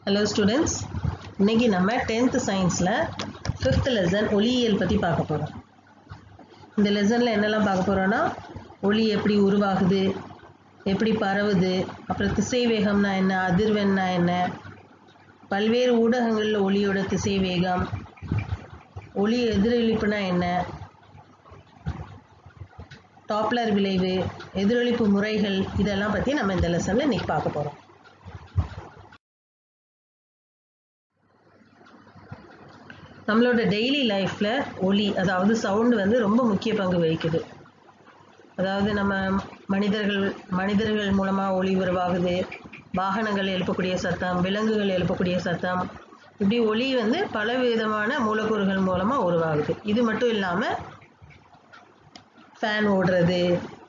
hello students இன்னைக்கு நம்ம tenth சயின்ஸில் ஃபிஃப்த் லெசன் ஒளியியல் பற்றி பார்க்க போகிறோம் இந்த லெசனில் என்னெல்லாம் பார்க்க போகிறோன்னா ஒளி எப்படி உருவாகுது எப்படி பரவுது அப்புறம் திசைவேகம்னா என்ன அதிர்வெண்ணா என்ன பல்வேறு ஊடகங்களில் ஒளியோட திசைவேகம் ஒளி எதிரொலிப்புனா என்ன டாப்லர் விளைவு எதிரொலிப்பு முறைகள் இதெல்லாம் பற்றி நம்ம இந்த லெசனில் இன்னைக்கு பார்க்க போகிறோம் நம்மளோட டெய்லி லைஃப்பில் ஒலி அதாவது சவுண்டு வந்து ரொம்ப முக்கிய பங்கு வகிக்குது அதாவது நம்ம மனிதர்கள் மனிதர்கள் மூலமாக ஒளி உருவாகுது வாகனங்கள் எழுப்பக்கூடிய சத்தம் விலங்குகள் எழுப்பக்கூடிய சத்தம் இப்படி ஒளி வந்து பல விதமான மூலக்கூறுகள் மூலமாக உருவாகுது இது மட்டும் இல்லாமல் ஃபேன் ஓடுறது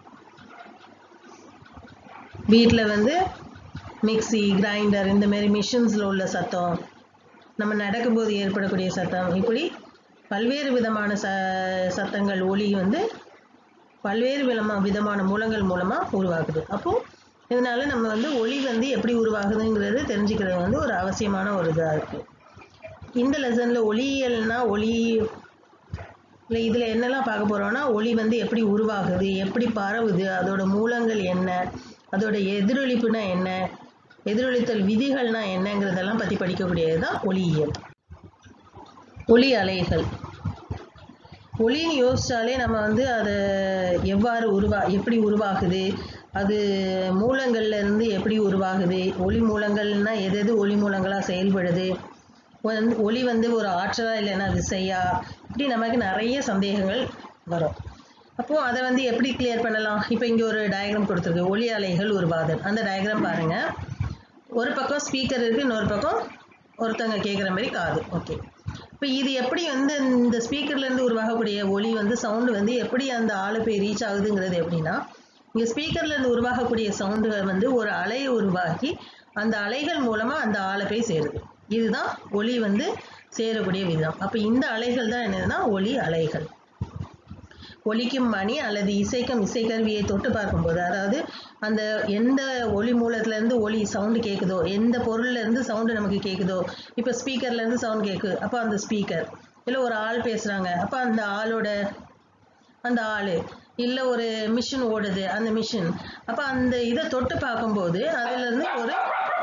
வீட்டில் வந்து மிக்ஸி கிரைண்டர் இந்த மாதிரி மிஷின்ஸில் உள்ள சத்தம் நம்ம நடக்கும்போது ஏற்படக்கூடிய சத்தம் இப்படி பல்வேறு விதமான ச சத்தங்கள் ஒளி வந்து பல்வேறு விதமா விதமான மூலங்கள் மூலமாக உருவாகுது அப்போது இதனால நம்ம வந்து ஒளி வந்து எப்படி உருவாகுதுங்கிறது தெரிஞ்சுக்கிறது வந்து ஒரு அவசியமான ஒரு இதாக இருக்குது இந்த லெசனில் ஒளியியல்னா ஒளி இல்லை இதில் என்னெல்லாம் பார்க்க போகிறோம்னா ஒளி வந்து எப்படி உருவாகுது எப்படி பரவுது அதோட மூலங்கள் என்ன அதோட எதிரொலிப்புனா என்ன எதிரொலித்தல் விதிகள்னா என்னங்கிறதெல்லாம் பற்றி படிக்கக்கூடியது தான் ஒளியியல் ஒளி அலைகள் ஒளின்னு யோசிச்சாலே நம்ம வந்து அதை எவ்வாறு உருவா எப்படி உருவாகுது அது மூலங்கள்ல இருந்து எப்படி உருவாகுது ஒளி மூலங்கள்னா எது எது ஒளி மூலங்களாக செயல்படுது வந்து ஒளி வந்து ஒரு ஆற்றலா இல்லைன்னா விசையா இப்படி நமக்கு நிறைய சந்தேகங்கள் வரும் அப்போது அதை வந்து எப்படி கிளியர் பண்ணலாம் இப்போ இங்கே ஒரு டயக்ராம் கொடுத்துருக்கு ஒளி அலைகள் உருவாதல் அந்த டயக்ராம் பாருங்கள் ஒரு பக்கம் ஸ்பீக்கர் இருக்குது இன்னொரு பக்கம் ஒருத்தவங்க கேட்குற மாதிரி காது ஓகே இப்போ இது எப்படி வந்து இந்த ஸ்பீக்கர்லேருந்து உருவாகக்கூடிய ஒளி வந்து சவுண்டு வந்து எப்படி அந்த ஆளை போய் ரீச் ஆகுதுங்கிறது எப்படின்னா இங்கே ஸ்பீக்கர்லேருந்து உருவாகக்கூடிய சவுண்டுகள் வந்து ஒரு அலையை உருவாக்கி அந்த அலைகள் மூலமாக அந்த ஆளை போய் சேருது இதுதான் ஒளி வந்து சேரக்கூடிய விதம் அப்போ இந்த அலைகள் தான் என்னதுன்னா ஒளி அலைகள் ஒலிக்கும் மணி அல்லது இசைக்கும் இசைக்கருவியை தொட்டு பார்க்கும்போது அதாவது அந்த எந்த ஒளி மூலத்துலேருந்து ஒளி சவுண்டு கேட்குதோ எந்த பொருள்லேருந்து சவுண்டு நமக்கு கேட்குதோ இப்போ ஸ்பீக்கர்லேருந்து சவுண்ட் கேட்குது அப்போ அந்த ஸ்பீக்கர் இல்லை ஒரு ஆள் பேசுகிறாங்க அப்போ அந்த ஆளோட அந்த ஆள் இல்லை ஒரு மிஷின் ஓடுது அந்த மிஷின் அப்போ அந்த இதை தொட்டு பார்க்கும்போது அதுலேருந்து ஒரு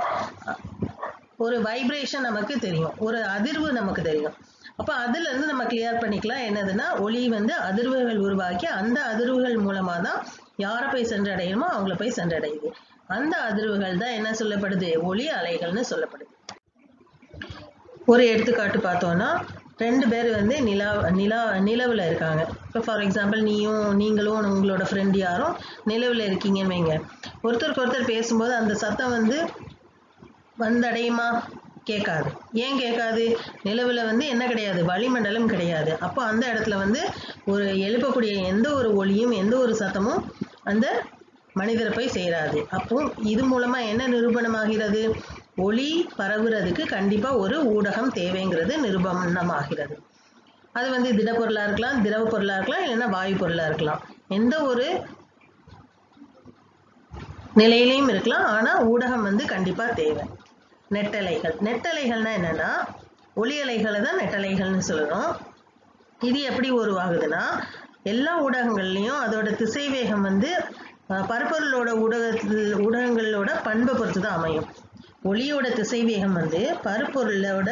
ஒரு வைப்ரேஷன் நமக்கு தெரியும் ஒரு அதிர்வு நமக்கு தெரியும் அப்போ அதுலேருந்து நம்ம கிளியர் பண்ணிக்கலாம் என்னதுன்னா ஒளி வந்து அதிர்வுகள் உருவாக்கி அந்த அதிர்வுகள் மூலமாக தான் யாரை போய் சென்றடையணுமோ அவங்கள போய் சென்றடையுது அந்த அதிர்வுகள் தான் என்ன சொல்லப்படுது ஒளி அலைகள்னு சொல்லப்படுது ஒரு எடுத்துக்காட்டு பார்த்தோன்னா ரெண்டு பேர் வந்து நிலா நிலா நிலவில் இருக்காங்க இப்போ ஃபார் எக்ஸாம்பிள் நீயும் நீங்களும் உங்களோட ஃப்ரெண்ட் யாரும் நிலவில் இருக்கீங்கன்னு வைங்க ஒருத்தருக்கு ஒருத்தர் பேசும்போது அந்த சத்தம் வந்து வந்தடையுமா கேட்காது ஏன் கேட்காது நிலவில் வந்து என்ன கிடையாது வளிமண்டலம் கிடையாது அப்போ அந்த இடத்துல வந்து ஒரு எழுப்பக்கூடிய எந்த ஒரு ஒளியும் எந்த ஒரு சத்தமும் அந்த மனிதரை போய் சேராது அப்போ இது மூலமாக என்ன நிரூபணமாகிறது ஒளி பரவுறதுக்கு கண்டிப்பாக ஒரு ஊடகம் தேவைங்கிறது நிரூபணமாகிறது அது வந்து திடப்பொருளாக இருக்கலாம் திரவ பொருளாக இருக்கலாம் இல்லைன்னா வாயு பொருளாக இருக்கலாம் எந்த ஒரு நிலையிலையும் இருக்கலாம் ஆனால் ஊடகம் வந்து கண்டிப்பாக தேவை நெட்டலைகள் நெட்டலைகள்னா என்னன்னா ஒளி அலைகளை தான் நெட்டலைகள்னு சொல்லணும் இது எப்படி உருவாகுதுன்னா எல்லா ஊடகங்கள்லையும் அதோட திசைவேகம் வந்து பருப்பொருளோட ஊடகத்தில் ஊடகங்களோட பண்பை பொறுத்து தான் அமையும் ஒளியோட திசைவேகம் வந்து பருப்பொருளோட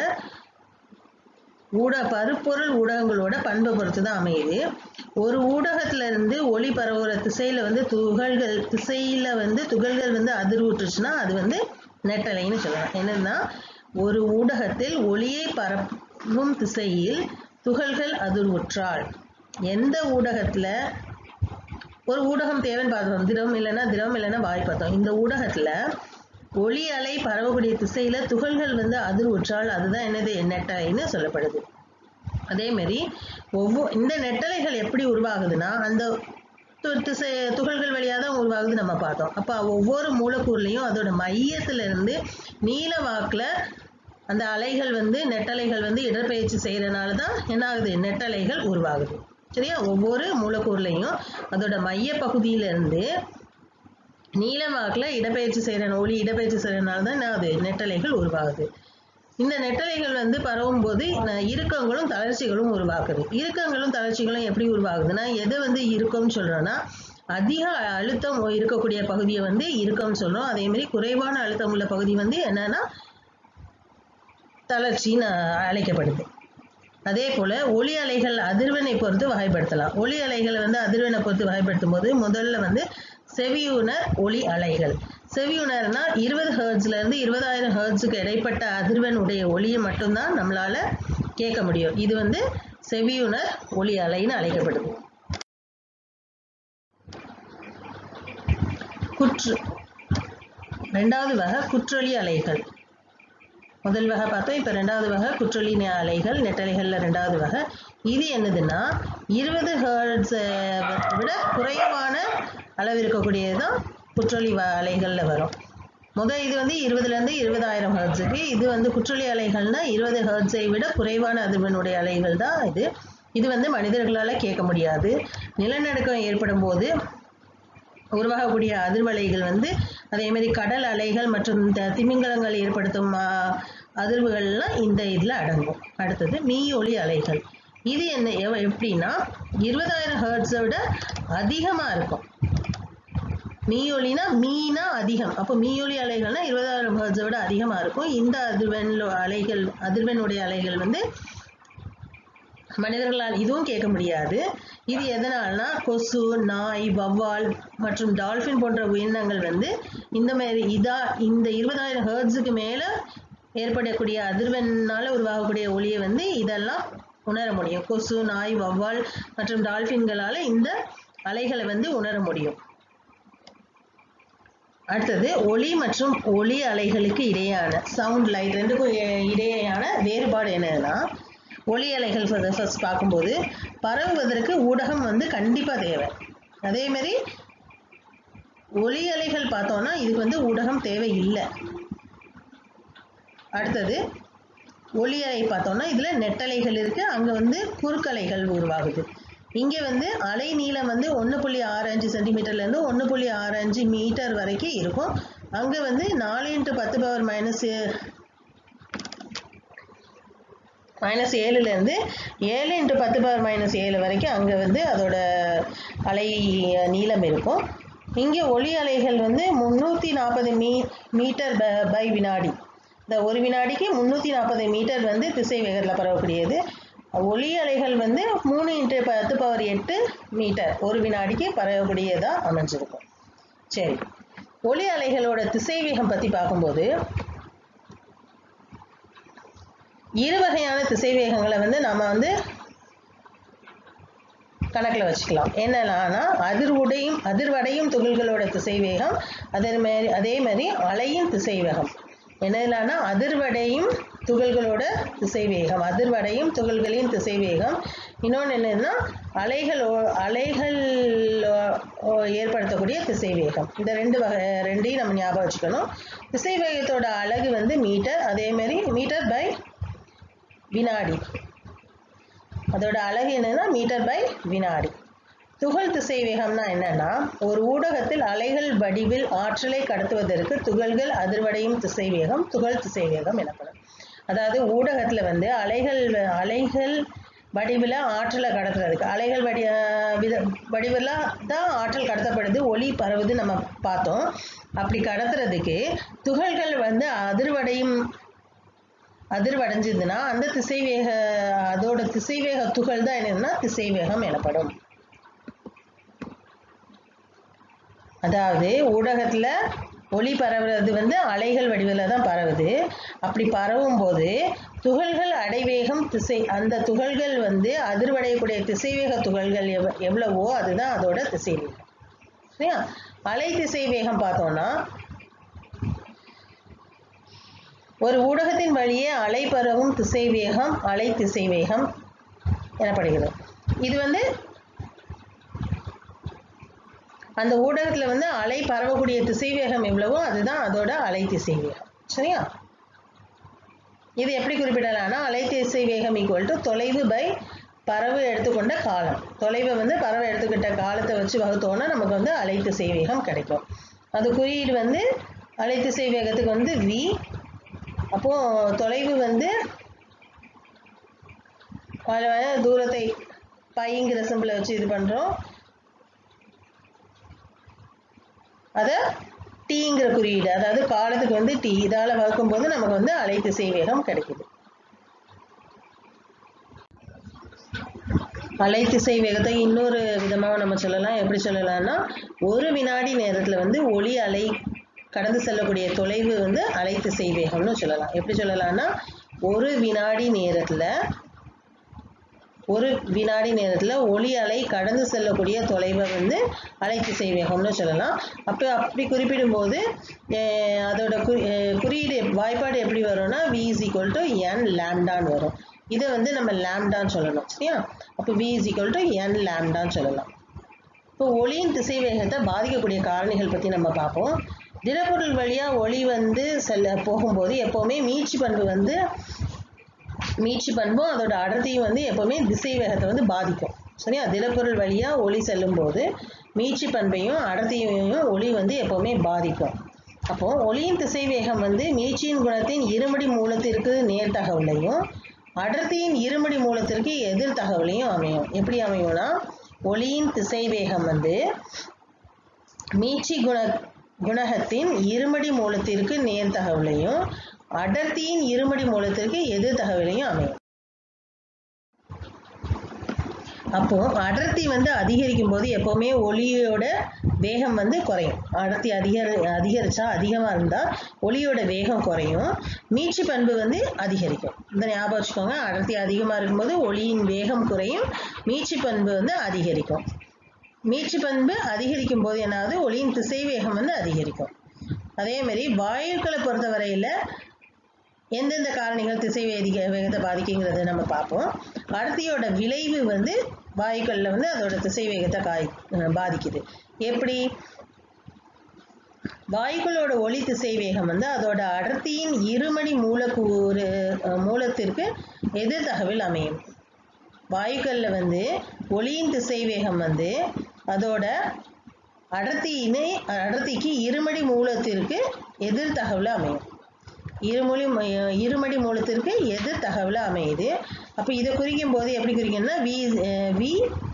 ஊட பருப்பொருள் ஊடகங்களோட பண்பை பொறுத்து தான் அமையுது ஒரு ஊடகத்துல இருந்து ஒளி பரவுற திசையில வந்து துகள்கள் திசையில வந்து துகள்கள் வந்து அதிர்வுற்றுச்சுன்னா அது வந்து நெட்டலைன்னு சொல்லலாம் என்னன்னா ஒரு ஊடகத்தில் ஒளியை பரப்பும் திசையில் துகள்கள் அதிர்வுற்றால் எந்த ஊடகத்துல ஒரு ஊடகம் தேவைன்னு பார்த்தோம் திரவம் இல்லைன்னா திரவம் இல்லைன்னா வாய் பார்த்தோம் இந்த ஊடகத்துல ஒளி அலை பரவக்கூடிய திசையில துகள்கள் வந்து அதிர்வுற்றால் அதுதான் என்னது நெட்டலைன்னு சொல்லப்படுது அதே மாதிரி ஒவ்வொரு இந்த நெட்டலைகள் எப்படி உருவாகுதுன்னா அந்த திசை துகள்கள் வழியாக தான் உருவாகுது நம்ம பார்த்தோம் அப்போ ஒவ்வொரு மூலக்கூறுலையும் அதோட மையத்துல இருந்து நீல வாக்கில் அந்த அலைகள் வந்து நெட்டலைகள் வந்து இடற்பெயர்ச்சி செய்யறதுனால தான் என்ன ஆகுது நெட்டலைகள் உருவாகுது சரியா ஒவ்வொரு மூலக்கூறுலையும் அதோட மைய பகுதியிலிருந்து நீல வாக்கில் இடப்பெயர்ச்சி செய்கிற ஒளி இடப்பெயர்ச்சி செய்கிறனால தான் என்ன ஆகுது நெட்டலைகள் உருவாகுது இந்த நெட்டலைகள் வந்து பரவும் போது ந- இறுக்கங்களும் தளர்ச்சிகளும் உருவாக்குது இறுக்கங்களும் தளர்ச்சிகளும் எப்படி உருவாகுதுன்னா எதை வந்து இறுக்கம்னு சொல்றோம்னா அதிக அழுத்தம் இருக்கக்கூடிய பகுதியை வந்து இறுக்கம்னு சொல்றோம் அதே மாதிரி குறைவான அழுத்தம் உள்ள பகுதி வந்து என்னன்னா தளர்ச்சின்னு அழைக்கப்படுது அதே போல ஒளி அலைகள் அதிர்வெண்ணை பொறுத்து வகைப்படுத்தலாம் ஒளி அலைகளை வந்து அதிர்வெண்ணை பொறுத்து வகைப்படுத்தும் போது முதல்ல வந்து செவியுணர் ஒளி அலைகள் செவியுணர்னா இருபது ஹெர்ட்ஸ்ல இருந்து இருபதாயிரம் ஹெர்ட்ஸுக்கு இடைப்பட்ட அதிர்வெண் உடைய ஒளியை மட்டும்தான் நம்மளால கேட்க முடியும் இது வந்து செவியுணர் ஒளி அலைன்னு அழைக்கப்படுது குற்று ரெண்டாவது வகை குற்றொலி அலைகள் முதல் வகை பார்த்தோம் இப்போ ரெண்டாவது வகை குற்றொலி நெ- அலைகள் நெட்டலைகளில் ரெண்டாவது வகை இது என்னதுன்னா இருபது ஹெர்ட்ஸை விட குறைவான அளவு இருக்கக்கூடியது தான் குற்றொலி வ- அலைகளில் வரும் முதல் இது வந்து இருபதுலேருந்து இருபதாயிரம் ஹெர்ட்ஸுக்கு இது வந்து குற்றொலி அலைகள்னா இருபது ஹெர்ட்ஸை விட குறைவான அதிர்வெண்ணுடைய அலைகள் தான் இது இது வந்து மனிதர்களால் கேட்க முடியாது நிலநடுக்கம் ஏற்படும் போது உருவாகக்கூடிய அதிர்வலைகள் வந்து அதே மாதிரி கடல் அலைகள் மற்றும் த- திமிங்கலங்கள் ஏற்படுத்தும் ஆ, அதிர்வுகள்லாம் இந்த இதில் அடங்கும் அடுத்தது மீ ஒலி அலைகள் இது என்ன எவ- எப்படின்னா இருபதாயிரம் ஹெர்ட்ஸை விட அதிகமாக இருக்கும் மீயொலினா மீனா அதிகம் அப்போ மீயொலி அலைகள்னா இருபதாயிரம் ஹெர்ட்ஸை விட அதிகமாக இருக்கும் இந்த அதிர்வெண் அலைகள் அதிர்வெண்ணுடைய அலைகள் வந்து மனிதர்களால் இதுவும் கேட்க முடியாது இது எதனால்னா கொசு நாய் வவ்வால் மற்றும் டால்ஃபின் போன்ற உயிரினங்கள் வந்து இந்த மாதிரி இதா இந்த இருபதாயிரம் ஹெர்ட்ஸுக்கு மேலே ஏற்படக்கூடிய அதிர்வெண்ணால் உருவாகக்கூடிய ஒளியை வந்து இதெல்லாம் உணர முடியும் கொசு நாய் வவ்வால் மற்றும் டால்ஃபின்களால் இந்த அலைகளை வந்து உணர முடியும் அடுத்தது ஒளி மற்றும் ஒளி அலைகளுக்கு இடையேயான சவுண்ட் லைட் ரெண்டுக்கும் இ- இடையேயான வேறுபாடு என்னன்னா ஒளி அலைகள் ஃபர்ஸ்ட் பார்க்கும்போது பரவுவதற்கு ஊடகம் வந்து கண்டிப்பாக தேவை அதே மாதிரி ஒளி அலைகள் பார்த்தோம்னா இதுக்கு வந்து ஊடகம் தேவை இல்லை அடுத்தது ஒளி அலை பார்த்தோம்னா இதில் நெட்டலைகள் இருக்குது அங்கே வந்து குறுக்கலைகள் உருவாகுது இங்கே வந்து அலை நீளம் வந்து ஒன்று புள்ளி ஆறு அஞ்சு சென்டிமீட்டர்லேருந்து ஒன்று புள்ளி ஆறு அஞ்சு மீட்டர் வரைக்கும் இருக்கும் அங்கே வந்து நாலு இன்ட்டு பத்து பவர் மைனஸ் மைனஸ் ஏழுலேருந்து ஏழு இன்ட்டு பத்து பவர் மைனஸ் ஏழு வரைக்கும் அங்கே வந்து அதோட அலை நீளம் இருக்கும் இங்கே ஒளி அலைகள் வந்து முந்நூற்றி நாற்பது மீ மீட்டர் ப- பை வினாடி இந்த ஒரு வினாடிக்கு முந்நூற்றி நாற்பது மீட்டர் வந்து திசை வேகத்தில் பரவக்கூடியது ஒளி அலைகள் வந்து மூணு இன்ட்டு பத்து பவர் எட்டு மீட்டர் ஒரு வினாடிக்கு பரவக்கூடியதாக அமைஞ்சிருக்கும் சரி ஒளி அலைகளோட திசை வேகம் பற்றி பார்க்கும்போது இரு வகையான திசைவேகங்களை வந்து நம்ம வந்து கணக்கில் வச்சுக்கலாம் என்னென்னா அதிர்வுடையும் அதிர்வடையும் துகள்களோட திசைவேகம் அதே மாதிரி அதே மாதிரி அலையின் திசைவேகம் என்னென்னா அதிர்வடையும் துகள்களோட திசைவேகம் அதிர்வடையும் துகள்களின் திசைவேகம் இன்னொன்று என்னன்னா அலைகள் ஓ- அலைகள் ஓ- ஓ- ஏற்படுத்தக்கூடிய திசைவேகம் இந்த ரெண்டு வகை ரெண்டையும் நம்ம ஞாபகம் வச்சுக்கணும் திசைவேகத்தோட அலகு வந்து மீட்டர் அதே மாதிரி மீட்டர் பை வினாடி அதோட அலகு என்னன்னா மீட்டர் பை வினாடி துகள் திசைவேகம்னா என்னன்னா ஒரு ஊடகத்தில் அலைகள் வடிவில் ஆற்றலை கடத்துவதற்கு துகள்கள் அதிர்வடையும் திசைவேகம் துகள் திசைவேகம் எனப்படும் அதாவது ஊடகத்துல வந்து அலைகள் வ- அலைகள் வடிவில் ஆற்றலை கடத்துறதுக்கு அலைகள் வடி அஹ் வித வடிவில் தான் ஆற்றல் கடத்தப்படுது ஒளி பரவுது நம்ம பார்த்தோம் அப்படி கடத்துறதுக்கு துகள்கள் வந்து அதிர்வடையும் அதிர்வடைஞ்சதுன்னா அந்த திசைவேக அதோட திசைவேக துகள் தான் என்னன்னா திசைவேகம் எனப்படும் அதாவது ஊடகத்துல ஒளி பரவுறது வந்து அலைகள் வடிவில் தான் பரவுது அப்படி பரவும் போது துகள்கள் அடைவேகம் திசை அந்த துகள்கள் வந்து அதிர்வடையக்கூடிய திசைவேக துகள்கள் எவ் எவ்வளவோ அதுதான் அதோட திசைவேகம் சரியா அலை திசைவேகம் பார்த்தோம்னா ஒரு ஊடகத்தின் வழியே அலை பரவும் திசைவேகம் அலை திசைவேகம் எனப்படுகிறது இது வந்து அந்த ஊடகத்துல வந்து அலை பரவக்கூடிய திசைவேகம் எவ்வளவோ அதுதான் அதோட அலை திசைவேகம் சரியா இது எப்படி குறிப்பிடலாம்னா அலை திசைவேகம் ஈக்குவல் டு தொலைவு பை பரவு எடுத்துக்கொண்ட காலம் தொலைவை வந்து பறவை எடுத்துக்கிட்ட காலத்தை வச்சு வகுத்தோம்னா நமக்கு வந்து அலை திசைவேகம் கிடைக்கும் அது குறியீடு வந்து அலை திசைவேகத்துக்கு வந்து வி அப்போ தொலைவு வந்து அதில் தூரத்தை பைங்கிற சிம்பிளை வச்சு இது பண்ணுறோம் அதை டீங்கிற குறியீடு அதாவது காலத்துக்கு வந்து டி இதால் வகுக்கும்போது நமக்கு வந்து அலைத்திசை வேகம் கிடைக்குது அலைத்திசை வேகத்தை இன்னொரு விதமாக நம்ம சொல்லலாம் எப்படி சொல்லலாம்னா ஒரு வினாடி நேரத்தில் வந்து ஒளி அலை கடந்து செல்லக்கூடிய தொலைவு வந்து அலைத்திசை வேகம்னு சொல்லலாம் எப்படி சொல்லலாம்னா ஒரு வினாடி நேரத்தில் ஒரு வினாடி நேரத்தில் ஒளி அலை கடந்து செல்லக்கூடிய தொலைவை வந்து அலைத்திசை வேகம்னு சொல்லலாம் அப்போ அப்படி குறிப்பிடும்போது அஹ், அதோட குறி அஹ், குறியீடு வாய்ப்பாடு எப்படி வரும்னா v is equal to n லேம்டான்னு வரும் இதை வந்து நம்ம லேம்டான்னு சொல்லணும் சரியா அப்போ v is equal to n லேம்டான்னு சொல்லலாம் இப்போ ஒளியின் திசை வேகத்தை பாதிக்கக்கூடிய காரணிகள் பற்றி நம்ம பார்ப்போம் திடப்பொருள் வழியாக ஒளி வந்து செல்ல போகும்போது எப்போவுமே மீட்சி பண்பு வந்து மீட்சி பண்பும் அதோட அடர்த்தியும் வந்து எப்போவுமே திசை வேகத்தை வந்து பாதிக்கும் சரியா திடப்பொருள் வழியாக ஒளி செல்லும்போது மீட்சி பண்பையும் அடர்த்தியையும் ஒளி வந்து எப்போவுமே பாதிக்கும் அப்போ ஒளியின் திசை வேகம் வந்து மீட்சியின் குணத்தின் இருமடி மூலத்திற்கு நேர் தகவலையும் அடர்த்தியின் இருமடி மூலத்திற்கு எதிர் தகவலையும் அமையும் எப்படி அமையும்னா ஒளியின் திசை வேகம் வந்து மீட்சி குண குணகத்தின் இருமடி மூலத்திற்கு நேர் தகவலையும் அடர்த்தியின் இருமடி மூலத்திற்கு எதிர் தகவலையும் அமையும் அப்போ அடர்த்தி வந்து அதிகரிக்கும் போது எப்பவுமே ஒளியோட வேகம் வந்து குறையும் அடர்த்தி அதிகரி அதிகரிச்சா அதிகமாக இருந்தால் ஒளியோட வேகம் குறையும் மீட்சி பண்பு வந்து அதிகரிக்கும் இந்த ஞாபகம் வச்சுக்கோங்க அடர்த்தி அதிகமாக இருக்கும்போது ஒளியின் வேகம் குறையும் மீட்சி பண்பு வந்து அதிகரிக்கும் மீட்சி பண்பு அதிகரிக்கும் போது என்னாவது ஒளியின் திசை வேகம் வந்து அதிகரிக்கும் அதே மாதிரி வாயுக்களை பொறுத்தவரையில் எந்தெந்த காரணிகள் திசை வேதிக வேகத்தை பாதிக்குங்கிறத நம்ம பார்ப்போம் அடர்த்தியோட விளைவு வந்து வாயுக்களில் வந்து அதோட திசை வேகத்தை காய் அஹ் பாதிக்குது எப்படி வாயுக்களோட ஒளி திசை வேகம் வந்து அதோட அடர்த்தியின் இருமடி மூலக்கூறு அஹ், மூலத்திற்கு எதிர் தகவில் அமையும் வாயுக்களில் வந்து ஒளியின் திசை வேகம் வந்து அதோட அடர்த்தியினை அடர்த்திக்கு இருமடி மூலத்திற்கு எதிர் தகவல அமையும் இருமொழி ம- இருமடி மூலத்திற்கு எதிர் தகவல அமையுது அப்போ இதை குறிக்கும் போது எப்படி குறிக்கணும்னா வி அஹ், வி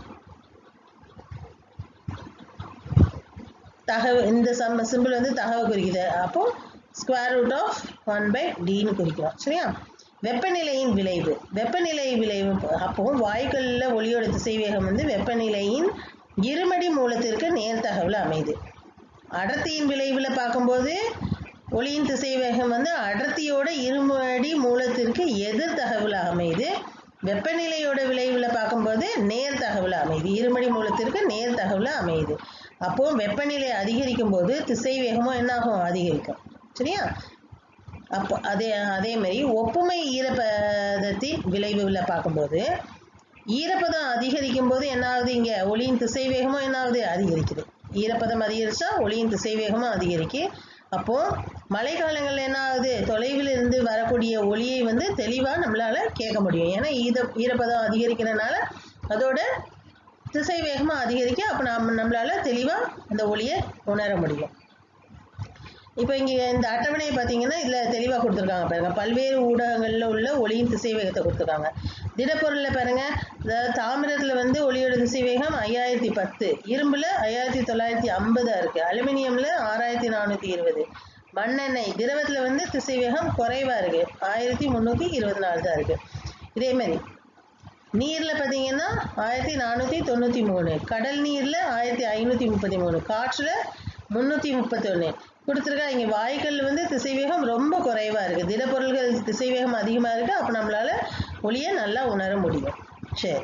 தகவல் இந்த சம் சிம்பிள் வந்து தகவல் குறிக்குது அப்போ square root of one by டின்னு குறிக்கிறோம் சரியா வெப்பநிலையின் விளைவு வெப்பநிலை விளைவு அப்போ வாயுக்களில் ஒளியோட திசைவேகம் வந்து வெப்பநிலையின் இருமடி மூலத்திற்கு நேர் தகவல் அமையுது அடர்த்தியின் விளைவில் பார்க்கும்போது ஒளியின் திசைவேகம் வந்து அடர்த்தியோட இருமடி மூலத்திற்கு எதிர் தகவல் அமையுது வெப்பநிலையோட விளைவில் பார்க்கும்போது நேர் தகவல் அமையுது இருமடி மூலத்திற்கு நேர் தகவல் அமையுது அப்போ வெப்பநிலை அதிகரிக்கும் போது திசை வேகமும் என்னாகும் அதிகரிக்கும் சரியா அப்போ அதே அதே மாதிரி ஒப்புமை ஈரப்பதத்தின் விளைவுல பார்க்கும்போது ஈரப்பதம் அதிகரிக்கும் போது என்ன ஆகுது இங்க ஒளியின் திசை வேகமும் என்ன ஆகுது அதிகரிக்குது ஈரப்பதம் அதிகரிச்சா ஒளியின் திசை வேகமும் அதிகரிக்கு அப்போ மழைக்காலங்கள்ல என்ன ஆகுது தொலைவில் இருந்து வரக்கூடிய ஒளியை வந்து தெளிவா நம்மளால கேட்க முடியும் ஏன்னா ஈர ஈரப்பதம் அதிகரிக்கிறதுனால அதோட திசை வேகமா அதிகரிக்க அப்போ நம்ம நம்மளால தெளிவா அந்த ஒளியை உணர முடியும் இப்போ இங்கே இந்த அட்டவணையை பார்த்தீங்கன்னா இதில் தெளிவாக கொடுத்துருக்காங்க பாருங்க பல்வேறு ஊடகங்களில் உள்ள ஒளியின் திசைவேகத்தை கொடுத்துருக்காங்க திடப்பொருளில் பாருங்க அதாவது தாமிரத்தில் வந்து ஒளியோட திசைவேகம் ஐயாயிரத்தி பத்து இரும்பில் ஐயாயிரத்தி தொள்ளாயிரத்தி ஐம்பதா இருக்கு அலுமினியமில் ஆறாயிரத்தி நானூற்றி இருபது மண்ணெண்ணெய் திரவத்தில் வந்து திசைவேகம் குறைவாக இருக்கு ஆயிரத்தி முந்நூற்றி இருபத்தி நாலு தான் இருக்கு இதே மாதிரி நீரில் பார்த்தீங்கன்னா ஆயிரத்தி நானூற்றி தொண்ணூற்றி மூணு கடல் நீரில் ஆயிரத்தி ஐநூற்றி முப்பத்தி மூணு காற்றில் முந்நூற்றி முப்பத்தொன்று கொடுத்துருக்கா இங்கே வாயுக்கள் வந்து திசைவேகம் ரொம்ப குறைவாக இருக்குது திடப்பொருள்கள் திசைவேகம் அதிகமாக இருக்குது அப்போ நம்மளால ஒளியை நல்லா உணர முடியும் சரி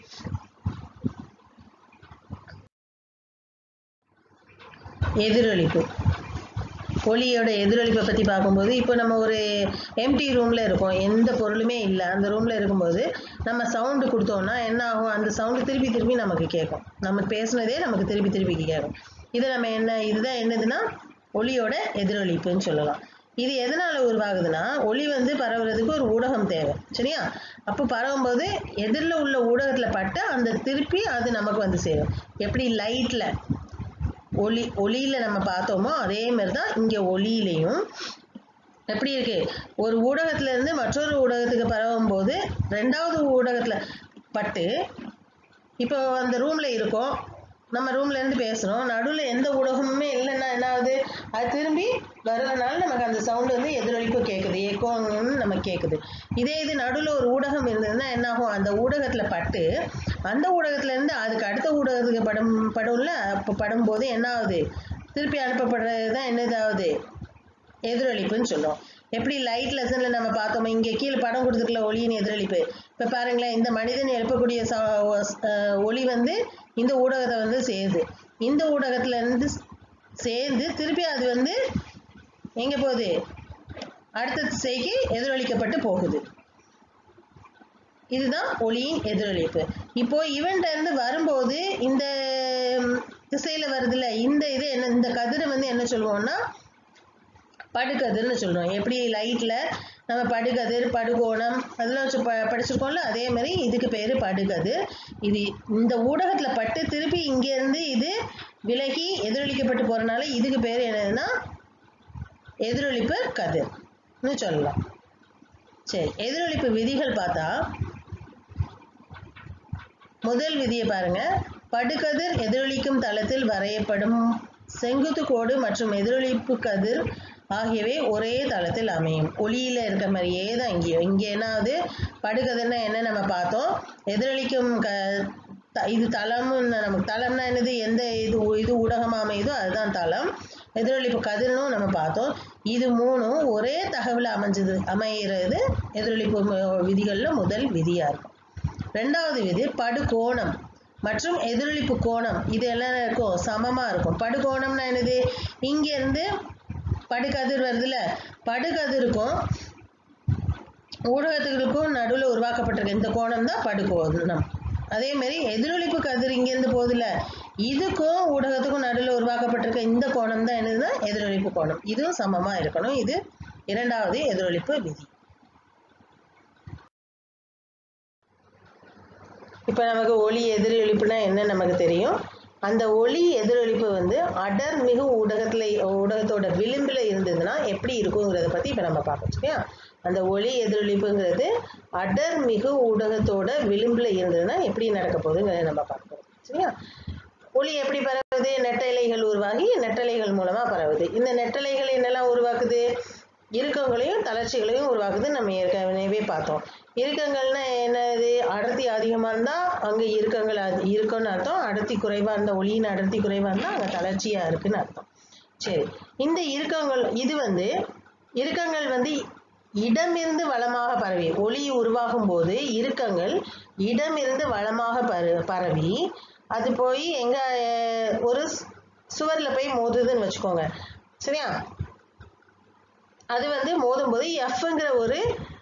எதிரொலிப்பு ஒளியோட எதிரொலிப்பை பற்றி பார்க்கும்போது இப்போ நம்ம ஒரு எம்டி ரூமில் இருக்கோம் எந்த பொருளுமே இல்லை அந்த ரூமில் இருக்கும்போது நம்ம சவுண்டு கொடுத்தோம்னா என்ன ஆகும் அந்த சவுண்டு திருப்பி திருப்பி நமக்கு கேட்கும் நம்ம பேசுனதே நமக்கு திருப்பி திருப்பி கேட்கும் இதை நம்ம என்ன இதுதான் என்னதுன்னா ஒளியோட எதிரொலிப்புன்னு சொல்லலாம் இது எதனால உருவாகுதுன்னா ஒளி வந்து பரவுறதுக்கு ஒரு ஊடகம் தேவை சரியா அப்போ பரவும்போது எதிரில் உள்ள ஊடகத்தில் பட்டு அந்த திருப்பி அது நமக்கு வந்து சேரும் எப்படி லைட்டில் ஒளி ஒளியில நம்ம பார்த்தோமோ அதே மாதிரி தான் இங்கே ஒளியிலையும் எப்படி இருக்கு ஒரு ஊடகத்துல இருந்து மற்றொரு ஊடகத்துக்கு பரவும் போது ரெண்டாவது ஊடகத்துல பட்டு இப்போ அந்த ரூம்ல இருக்கோம் நம்ம ரூம்ல இருந்து பேசுறோம் நடுவுல எந்த ஊடகமுமே இல்லைன்னா என்ன ஆகுது அது திரும்பி வர்றதுனால நமக்கு அந்த சவுண்ட் வந்து எதிரொலிப்பு கேட்குது ஏக்கோன்னு நமக்கு கேட்குது இதே இது நடுவுல ஒரு ஊடகம் இருந்ததுன்னா என்ன ஆகும் அந்த ஊடகத்துல பட்டு அந்த ஊடகத்துல இருந்து அதுக்கு அடுத்த ஊடகத்துக்கு படும் படும்ல அப்போ படும்போது என்ன ஆகுது திருப்பி அனுப்பப்படுறது தான் என்னதாகுது எதிரொலிப்புன்னு சொல்லுவோம் எப்படி லைட் லெசன்ல நம்ம பார்த்தோம் இங்கே கீழே படம் கொடுத்துருக்கல ஒளியின் எதிரொலிப்பு இப்போ பாருங்களேன் இந்த மனிதன் எழுப்பக்கூடிய ச- அஹ் ஒளி வந்து இந்த ஊடகத்தை வந்து சேருது இந்த ஊடகத்துல இருந்து சேர்ந்து திருப்பி அது வந்து எங்க போகுது அடுத்த திசைக்கு எதிரொலிக்கப்பட்டு போகுது இதுதான் ஒளியின் எதிரொலிப்பு இப்போ இவன்ட்ட இருந்து வரும்போது இந்த ம், திசையில வருதுல்ல இந்த இது என்ன இந்த கதிரை வந்து என்ன சொல்லுவோம்னா படுகதிர்னு சொல்றோம் எப்படி லைட்ல நம்ம படுகதிர் படுகோணம் அதெல்லாம் வச்சு ப படிச்சிருக்கோம்ல அதே மாதிரி இதுக்கு பேரு படுகதிர் இது இந்த ஊடகத்துல பட்டு திருப்பி இங்க இருந்து இது விலகி எதிரொலிக்கப்பட்டு போறனால இதுக்கு பேர் என்னதுன்னா எதிரொலிப்பு கதிர்னு சொல்லலாம் சரி எதிரொலிப்பு விதிகள் பார்த்தா முதல் விதியை பாருங்க படுகதிர் எதிரொலிக்கும் தளத்தில் வரையப்படும் செங்குத்து கோடு மற்றும் எதிரொலிப்பு கதிர் ஆகியவை ஒரே தளத்தில் அமையும் ஒளியில இருக்க மாதிரியே தான் இங்கேயும் இங்கே என்னாவது படுகதிர்னா என்ன நம்ம பார்த்தோம் எதிரொலிக்கும் க த- இது தளம்னு நமக்கு தளம்னா என்னது எந்த இது ஊ- இது ஊடகம் அமையுதோ அதுதான் தளம் எதிரொலிப்பு கதிர்னும் நம்ம பார்த்தோம் இது மூணும் ஒரே தகவல் அமைஞ்சது அமைகிறது எதிரொலிப்பு ம- விதிகள்ல முதல் விதியா இருக்கும் ரெண்டாவது விதி படுகோணம் மற்றும் எதிரொலிப்பு கோணம் இது எல்லாம் இருக்கும் சமமா இருக்கும் படுகோணம்னா என்னது இங்க இருந்து படுகதிர் வருதுல்ல படுகதிருக்கும் ஊடகத்துகளுக்கும் நடுவுல உருவாக்கப்பட்டிருக்க இந்த கோணம் தான் படுகோணம் அதே மாதிரி எதிரொலிப்பு கதிர் இங்கேருந்து போகுதுல்ல இதுக்கும் ஊடகத்துக்கும் நடுவுல உருவாக்கப்பட்டிருக்க இந்த கோணம் தான் என்னதுன்னா எதிரொலிப்பு கோணம் இதுவும் சமமா இருக்கணும் இது இரண்டாவது எதிரொலிப்பு விதி இப்போ நமக்கு ஒளி எதிரொலிப்புனா என்ன நமக்கு தெரியும் அந்த ஒளி எதிரொலிப்பு வந்து அடர் மிகு ஊடகத்துல ஊடகத்தோட விளிம்புல இருந்ததுன்னா எப்படி இருக்குங்கிறத பத்தி இப்போ நம்ம பார்ப்போம் சரியா அந்த ஒளி எதிரொலிப்புங்கிறது அடர் மிகு ஊடகத்தோட விளிம்புல இருந்ததுன்னா எப்படி நடக்க போகுதுங்கிறத நம்ம பார்ப்போம் சரியா ஒளி எப்படி பரவுது நெட்டலைகள் உருவாகி நெட்டலைகள் மூலமா பரவுது இந்த நெட்டலைகள் என்னெல்லாம் உருவாக்குது இறுக்கங்களையும் தளர்ச்சிகளையும் உருவாக்குது நம்ம ஏற்கனவே பார்த்தோம் இறுக்கங்கள்னா என்னது அடர்த்தி அதிகமாக இருந்தால் அங்கே இறுக்கங்கள் அதி- இருக்குன்னு அர்த்தம் அடர்த்தி குறைவாக இருந்தால் ஒளியின் அடர்த்தி குறைவாக இருந்தால் அங்கே தளர்ச்சியாக இருக்குன்னு அர்த்தம் சரி இந்த இறுக்கங்கள் இது வந்து இறுக்கங்கள் வந்து இடமிருந்து வளமாக பரவி ஒளி உருவாகும் போது இறுக்கங்கள் இடமிருந்து வளமாக பர பரவி அது போய் எங்க அஹ், ஒரு சு- சுவர்ல போய் மோதுதுன்னு வச்சுக்கோங்க சரியா அது வந்து மோதும்போது எஃப்ங்கிற ஒரு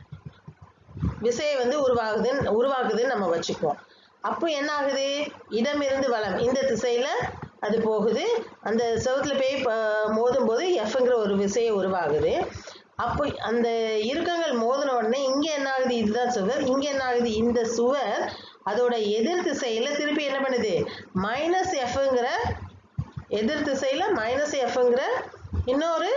விசையை வந்து உருவாகுது உருவாக்குதுன்னு நம்ம வச்சுக்குவோம் அப்போ என்ன ஆகுது இடமிருந்து வலம் இந்த திசையில அது போகுது அந்த செவுத்துல போய் ப- மோதும்போது எஃப்ங்கிற ஒரு விசையை உருவாகுது அப்போ அந்த இறுக்கங்கள் மோதின உடனே இங்க என்ன ஆகுது இதுதான் சுவர் இங்க என்ன ஆகுது இந்த சுவர் அதோட எதிர் திசையில திருப்பி என்ன பண்ணுது மைனஸ் எஃப்ங்கிற எதிர் திசையில மைனஸ் எஃப்ங்கிற இன்னொரு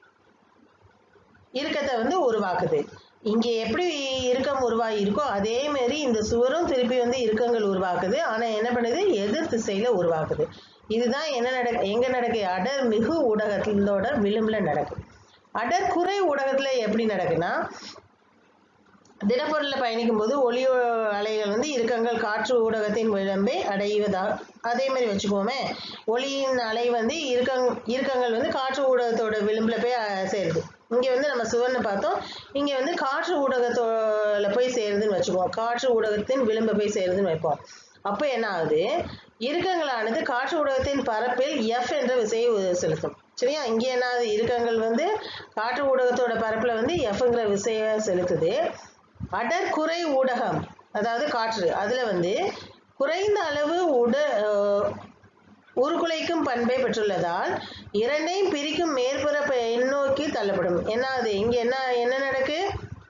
இறுக்கத்தை வந்து உருவாக்குது இங்க எப்படி இறுக்கம் உருவாகி இருக்கோ அதே மாதிரி இந்த சுவரும் திருப்பி வந்து இறுக்கங்கள் உருவாக்குது ஆனா என்ன பண்ணுது எதிர் திசையில உருவாக்குது இதுதான் என்ன நடக்க எங்க நடக்கு அடர் மிகு ஊடகத்திலோட விளிம்புல நடக்குது அடர் குறை ஊடகத்துல எப்படி நடக்குன்னா திடப்பொருள்ல பயணிக்கும் போது ஒளி அலைகள் வந்து இறுக்கங்கள் காற்று ஊடகத்தின் விளம்பை அடைவதா அதே மாதிரி வச்சுக்கோமே ஒளியின் அலை வந்து இறுக்கங் இறுக்கங்கள் வந்து காற்று ஊடகத்தோட விளிம்புல போய் அஹ், சேருது இங்க வந்து நம்ம சுவர்னு பார்த்தோம் இங்க வந்து காற்று ஊடகத்தோட போய் சேருதுன்னு வச்சுக்குவோம் காற்று ஊடகத்தின் விளிம்பை போய் சேருதுன்னு வைப்போம் அப்போ என்ன ஆகுது இறுக்கங்களானது காற்று ஊடகத்தின் பரப்பில் எஃப் என்ற விசையை உ- செலுத்தும் சரியா இங்க என்ன ஆகுது இறுக்கங்கள் வந்து காற்று ஊடகத்தோட பரப்புல வந்து எஃப்ங்கிற விசையை செலுத்துது அடர் குறை ஊடகம் அதாவது காற்று அதுல வந்து குறைந்த அளவு உட அஹ், உருகுலைக்கும் பண்பை பெற்றுள்ளதால் இரண்டையும் பிரிக்கும் மேற்பரப்பை எண்ணோக்கி தள்ளப்படும் என்ன அது இங்க என்ன என்ன நடக்கு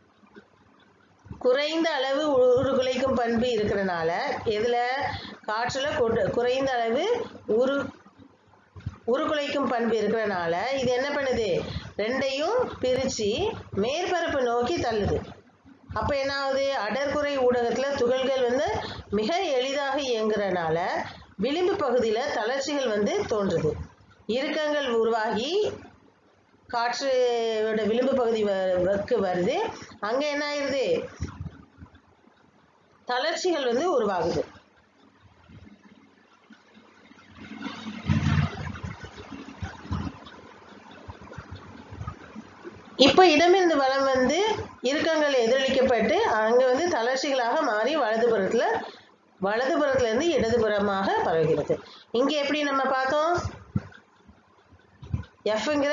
குறைந்த அளவு உருகுலைக்கும் பண்பு இருக்கிறனால எதுல காற்றுல கொடு- குறைந்த அளவு உரு உருகுலைக்கும் பண்பு இருக்கிறனால இது என்ன பண்ணுது ரெண்டையும் பிரித்து மேற்பரப்பு நோக்கி தள்ளுது அப்போ என்ன ஆகுது அடர்குறை ஊடகத்தில் துகள்கள் வந்து மிக எளிதாக இயங்குறனால விளிம்பு பகுதியில் தளர்ச்சிகள் வந்து தோன்றுது இறுக்கங்கள் உருவாகி காற்றோட விளிம்பு பகுதி வக்கு வருது அங்கே என்ன ஆயிடுது தளர்ச்சிகள் வந்து உருவாகுது இப்போ இடமிருந்து வலம் வந்து இறுக்கங்கள் எதிரொலிக்கப்பட்டு அங்கே வந்து தளர்ச்சிகளாக மாறி வலதுபுறத்தில் வலதுபுறத்துலேருந்து இடதுபுறமாக பரவுகிறது இங்கே எப்படி நம்ம பார்த்தோம் எஃப்ங்கிற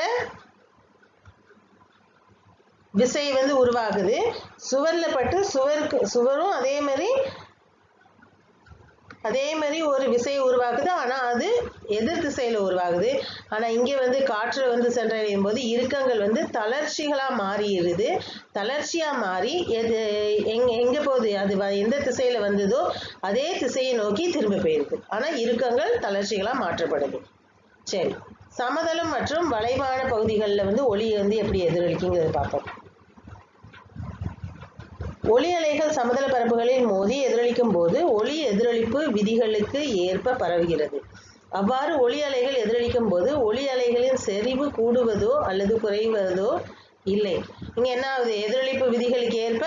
விசை வந்து உருவாகுது சுவரில் பட்டு சுவருக்கு சுவரும் அதே மாதிரி அதே மாதிரி ஒரு விசையை உருவாக்குது ஆனால் அது எதிர் திசையில் உருவாகுது ஆனால் இங்கே வந்து காற்று வந்து சென்றடையும் போது இறுக்கங்கள் வந்து தளர்ச்சிகளாக மாறிடுது தளர்ச்சியாக மாறி எது எங்க எங்கே போகுது அது வ- எந்த திசையில் வந்ததோ அதே திசையை நோக்கி திரும்ப போயிருக்கு ஆனால் இறுக்கங்கள் தளர்ச்சிகளாக மாற்றப்படுது சரி சமதளம் மற்றும் வளைவான பகுதிகளில் வந்து ஒளி வந்து எப்படி எதிரொலிக்குங்கிறத பார்ப்போம் ஒளி அலைகள் சமதள பரப்புகளில் மோதி எதிரொலிக்கும் போது ஒளி எதிரொலிப்பு விதிகளுக்கு ஏற்ப பரவுகிறது அவ்வாறு ஒளி அலைகள் எதிரொலிக்கும் போது ஒளி அலைகளின் செறிவு கூடுவதோ அல்லது குறைவதோ இல்லை இங்க என்ன ஆகுது எதிரொலிப்பு விதிகளுக்கு ஏற்ப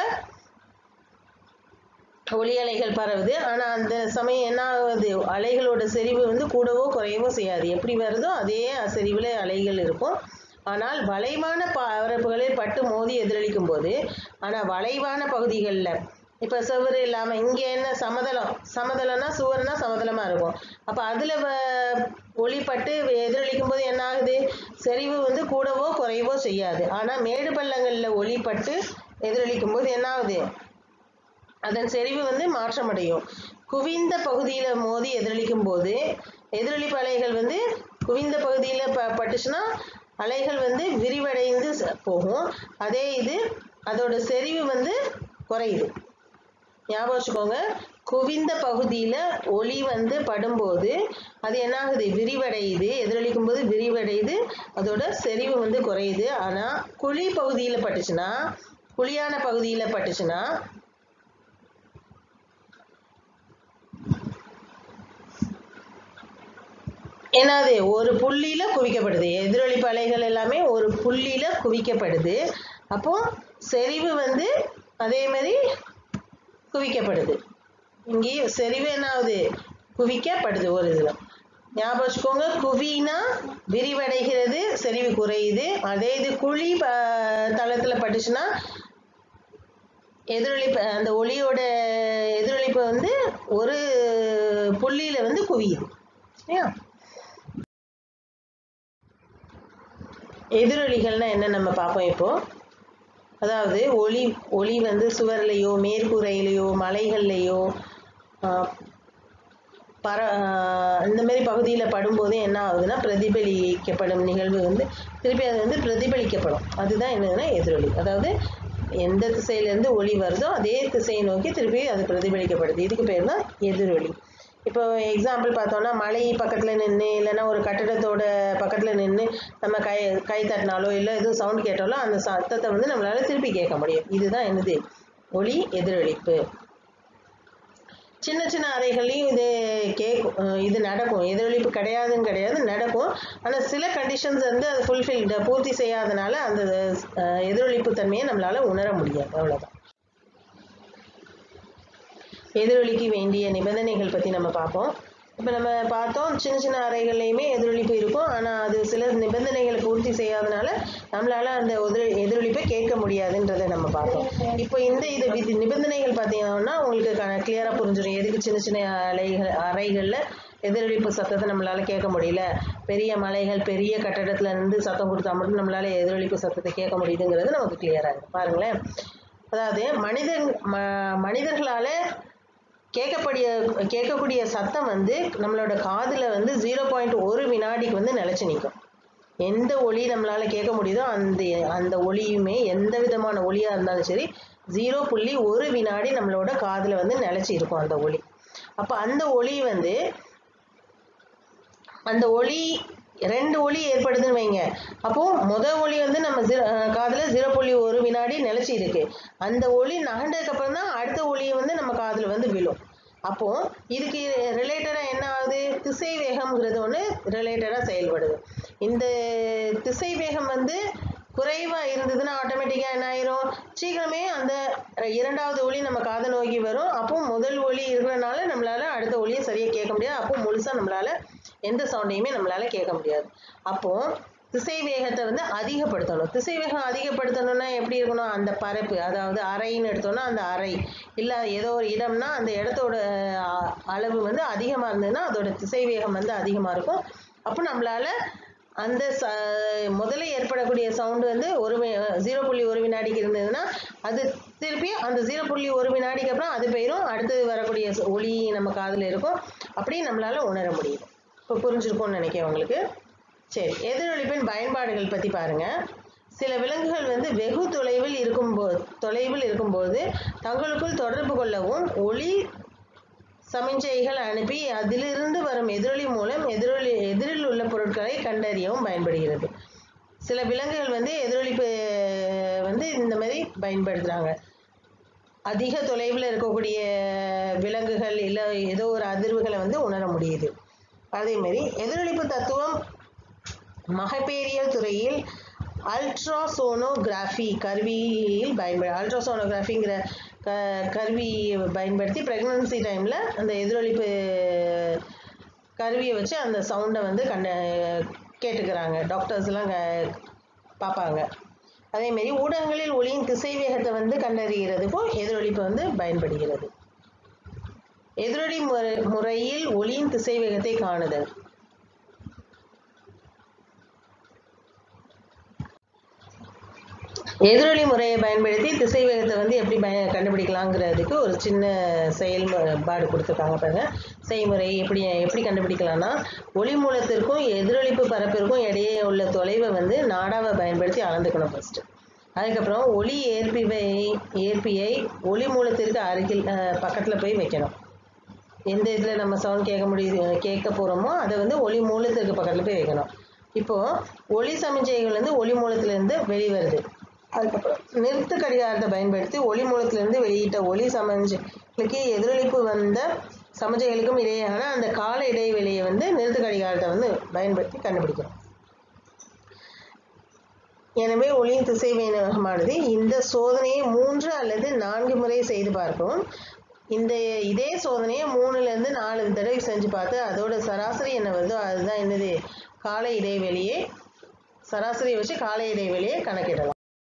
ஒளி அலைகள் பரவுது ஆனா அந்த சமயம் என்ன ஆகுது அலைகளோட செறிவு வந்து கூடவோ குறையவோ செய்யாது எப்படி வருதோ அதே செறிவுல அலைகள் இருக்கும் ஆனால் வளைவான பரப்புகளில் பட்டு மோதி எதிரொலிக்கும் போது ஆனா வளைவான பகுதிகளில் இப்ப சுவர் இல்லாம இங்க என்ன சமதளம் சமதளம்னா சுவர்னா சமதளமா இருக்கும் அப்ப அதுல வ- ஒளிப்பட்டு எதிரொலிக்கும் போது என்ன ஆகுது செறிவு வந்து கூடவோ குறையவோ செய்யாது ஆனா மேடு பள்ளங்கள்ல ஒளிப்பட்டு எதிரொலிக்கும் போது என்ன ஆகுது அதன் செறிவு வந்து மாற்றமடையும் குவிந்த பகுதியில மோதி எதிரொலிக்கும் போது எதிரொலிப்பு அலைகள் வந்து குவிந்த பகுதியில ப பட்டுச்சுன்னா அலைகள் வந்து விரிவடைந்து ச- போகும் அதே இது அதோட செறிவு வந்து குறையுது ஞாபகம் வச்சுக்கோங்க குவிந்த பகுதியில ஒளி வந்து படும்போது அது என்ன ஆகுது விரிவடையுது எதிரொலிக்கும் போது விரிவடையுது அதோட செறிவு வந்து குறையுது ஆனா குழி பகுதியில பட்டுச்சுன்னா குழியான பகுதியில பட்டுச்சுன்னா என்னது ஒரு புள்ளியில குவிக்கப்படுது எதிரொலிப்பு அலைகள் எல்லாமே ஒரு புள்ளியில குவிக்கப்படுது அப்போ செறிவு வந்து அதே மாதிரி குவிக்கப்படுது இங்கேயும் செறிவு என்ன ஆகுது குவிக்கப்படுது ஒரு இதுல ஞாபகம் வச்சுக்கோங்க குவினா விரிவடைகிறது செறிவு குறையுது அதே இது குழி ப- தளத்துல பட்டுச்சுன்னா எதிரொலிப்பு அந்த ஒளியோட எதிரொலிப்பு வந்து ஒரு புள்ளியில வந்து குவியுது சரியா எதிரொலிகள்னா என்ன நம்ம பார்ப்போம் இப்போ அதாவது ஒளி ஒளி வந்து சுவர்லையோ மேற்கூரையிலையோ மலைகள்லையோ ஆஹ், பர ஆஹ், இந்த மாதிரி பகுதியில் படும்போது என்ன ஆகுதுன்னா பிரதிபலிக்கப்படும் நிகழ்வு வந்து திருப்பி அது வந்து பிரதிபலிக்கப்படும் அதுதான் என்னதுன்னா எதிரொலி அதாவது எந்த திசையிலேருந்து ஒளி வருதோ அதே திசையை நோக்கி திருப்பி அது பிரதிபலிக்கப்படுது இதுக்கு பேர் தான் எதிரொலி இப்போ எக்ஸாம்பிள் பார்த்தோம்னா மலை பக்கத்தில் நின்று இல்லைன்னா ஒரு கட்டடத்தோட பக்கத்தில் நின்று நம்ம கை கை தட்டினாலோ இல்லை எதுவும் சவுண்ட் கேட்டாலோ அந்த சத்தத்தை வந்து நம்மளால திருப்பி கேட்க முடியும் இதுதான் என்னது ஒளி எதிரொலிப்பு சின்ன சின்ன அறைகள்லையும் இது கேட்கும் அஹ் இது நடக்கும் எதிரொலிப்பு கிடையாதுன்னு கிடையாது நடக்கும் ஆனால் சில கண்டிஷன்ஸ் வந்து அது ஃபுல்ஃபில் பூர்த்தி செய்யாதனால அந்த அஹ், எதிரொலிப்பு தன்மையை நம்மளால உணர முடியாது அவ்வளவுதான் எதிரொலிக்கு வேண்டிய நிபந்தனைகள் பற்றி நம்ம பார்ப்போம் இப்போ நம்ம பார்த்தோம் சின்ன சின்ன அறைகள்லையுமே எதிரொலிப்பு இருக்கும் ஆனால் அது சில நிபந்தனைகளை பூர்த்தி செய்யாதனால நம்மளால அந்த எதிர் எதிரொலிப்பை கேட்க முடியாதுன்றதை நம்ம பார்த்தோம் இப்போ இந்த இது விதி நிபந்தனைகள் பார்த்தீங்கன்னா உங்களுக்கு கிளியராக புரிஞ்சிடும் எதுக்கு சின்ன சின்ன அலைகள் அறைகளில் எதிரொலிப்பு சத்தத்தை நம்மளால கேட்க முடியல பெரிய மலைகள் பெரிய கட்டடத்துல இருந்து சத்தம் கொடுத்தா மட்டும் நம்மளால எதிரொலிப்பு சத்தத்தை கேட்க முடியுதுங்கிறது நமக்கு கிளியராக இருக்கு பாருங்களேன் அதாவது மனித ம மனிதர்களால கேட்கக்கூடிய கேட்கக்கூடிய சத்தம் வந்து நம்மளோட காதுல வந்து ஜீரோ பாயிண்ட் ஒரு வினாடிக்கு வந்து நிலைச்சு நிற்கும் எந்த ஒளி நம்மளால கேட்க முடியுதோ அந்த அந்த ஒளியுமே எந்த விதமான ஒளியா இருந்தாலும் சரி ஜீரோ புள்ளி ஒரு வினாடி நம்மளோட காதுல வந்து நிலைச்சு இருக்கும் அந்த ஒளி அப்ப அந்த ஒளி வந்து அந்த ஒளி ரெண்டு ஒலி ஏற்படுதுன்னு வைங்க அப்போ முத ஒலி வந்து நம்ம ஜீரோ காதுல ஜீரோ புள்ளி ஒரு வினாடி நிலைச்சி இருக்கு அந்த ஒலி நகண்டதுக்கு அப்புறம் தான் அடுத்த ஒலி வந்து நம்ம காதுல வந்து விழும் அப்போ இதுக்கு ரிலேட்டடா என்ன ஆகுது திசை வேகம்ங்கிறது ஒன்று ரிலேட்டடா செயல்படுது இந்த திசை வேகம் வந்து குறைவா இருந்ததுன்னா ஆட்டோமேட்டிக்கா என்ன ஆயிரும் சீக்கிரமே அந்த இரண்டாவது ஒலி நம்ம காதை நோக்கி வரும் அப்போ முதல் ஒலி இருக்கிறனால நம்மளால அடுத்த ஒலியை சரியா கேட்க முடியாது அப்போ முழுசா நம்மளால எந்த சவுண்டையுமே நம்மளால கேட்க முடியாது அப்போ திசை வேகத்தை வந்து அதிகப்படுத்தணும் திசை வேகம் அதிகப்படுத்தணும்னா எப்படி இருக்கணும் அந்த பரப்பு அதாவது அறைன்னு எடுத்தோம்னா அந்த அறை இல்ல ஏதோ ஒரு இடம்னா அந்த இடத்தோட அஹ், அளவு வந்து அதிகமா இருந்ததுன்னா அதோட திசை வேகம் வந்து அதிகமா இருக்கும் அப்போ நம்மளால அந்த ச முதல்ல ஏற்படக்கூடிய சவுண்டு வந்து ஒரு ஜீரோ புள்ளி ஒரு வினாடிக்கு இருந்ததுன்னா அது திருப்பி அந்த ஜீரோ புள்ளி ஒரு வினாடிக்கு அப்புறம் அது போயிடும் அடுத்து வரக்கூடிய ச- ஒலி நம்ம காதுல இருக்கும் அப்படி நம்மளால உணர முடியும் இப்போ புரிஞ்சிருக்கும்னு நினைக்கிறேன் உங்களுக்கு சரி எதிரொலிப்பின் பயன்பாடுகள் பத்தி பாருங்க சில விலங்குகள் வந்து வெகு தொலைவில் இருக்கும்போது தொலைவில் இருக்கும்போது தங்களுக்குள் தொடர்பு கொள்ளவும் ஒளி சமிஞ்சைகள் அனுப்பி அதிலிருந்து வரும் எதிரொலி மூலம் எதிரொலி எதிரில் உள்ள பொருட்களை கண்டறியவும் பயன்படுகிறது சில விலங்குகள் வந்து எதிரொலிப்பு வந்து இந்த மாதிரி பயன்படுத்துறாங்க அதிக தொலைவில் இருக்கக்கூடிய விலங்குகள் இல்லை ஏதோ ஒரு அதிர்வுகளை வந்து உணர முடியுது அதே மாதிரி எதிரொலிப்பு தத்துவம் மகப்பேறியல் துறையில் அல்ட்ராசோனோகிராஃபி கருவியில் பயன்படு அல்ட்ராசோனோகிராஃபிங்கிற க கருவியை பயன்படுத்தி ப்ரெக்னன்சி டைமில் அந்த எதிரொலிப்பு கருவியை வச்சு அந்த சவுண்டை வந்து கண்ட கேட்டுக்கிறாங்க டாக்டர்ஸ்லாம் பார்ப்பாங்க அதே மாதிரி ஊடகங்களில் ஒளியின் திசைவேகத்தை வந்து கண்டறிகிறதுக்கும் எதிரொலிப்பு வந்து பயன்படுகிறது எதிரொலி முறை முறையில் ஒளியின் திசைவேகத்தை காணுதல் எதிரொலி முறையை பயன்படுத்தி திசைவேகத்தை வந்து எப்படி பய கண்டுபிடிக்கலாங்கிறதுக்கு ஒரு சின்ன செயல்பாடு கொடுத்துருக்காங்க பாருங்க செய்முறை எப்படி எப்படி கண்டுபிடிக்கலாம்னா ஒளி மூலத்திற்கும் எதிரொலிப்பு பரப்பிற்கும் இடையே உள்ள தொலைவை வந்து நாடாவை பயன்படுத்தி அளந்துக்கணும் ஃபர்ஸ்ட் அதுக்கப்புறம் ஒளி ஏற்பிவை ஏற்பியை ஒளி மூலத்திற்கு அருகில் அஹ், பக்கத்துல போய் வைக்கணும் எந்த இதில் நம்ம சவுண்ட் கேட்க முடியுது கேட்க போகிறோமோ அதை வந்து ஒளி மூலத்திற்கு பக்கத்தில் போய் வைக்கணும் இப்போ ஒளி சமிஞ்சைகள் வந்து ஒளி மூலத்திலிருந்து வெளிவருது அதுக்கப்புறம் நிறுத்து கடிகாரத்தை பயன்படுத்தி ஒளி மூலத்திலிருந்து வெளியிட்ட ஒளி சமிஞ்சைகளுக்கு எதிரொலிப்பு வந்த சமிஞ்சைகளுக்கும் இடையேயான அந்த கால இடைவெளியை வந்து நிறுத்து கடிகாரத்தை வந்து பயன்படுத்தி கண்டுபிடிக்கணும் எனவே ஒளியின் திசைவேகமானது இந்த சோதனையை மூன்று அல்லது நான்கு முறை செய்து பார்க்கவும் இந்த இதே சோதனையை மூணுல இருந்து நாலு தடவை செஞ்சு பார்த்து அதோட சராசரி என்ன வருதோ அதுதான் என்னது கால இடைவெளியை சராசரியை வச்சு கால இடைவெளியை கணக்கிடலாம்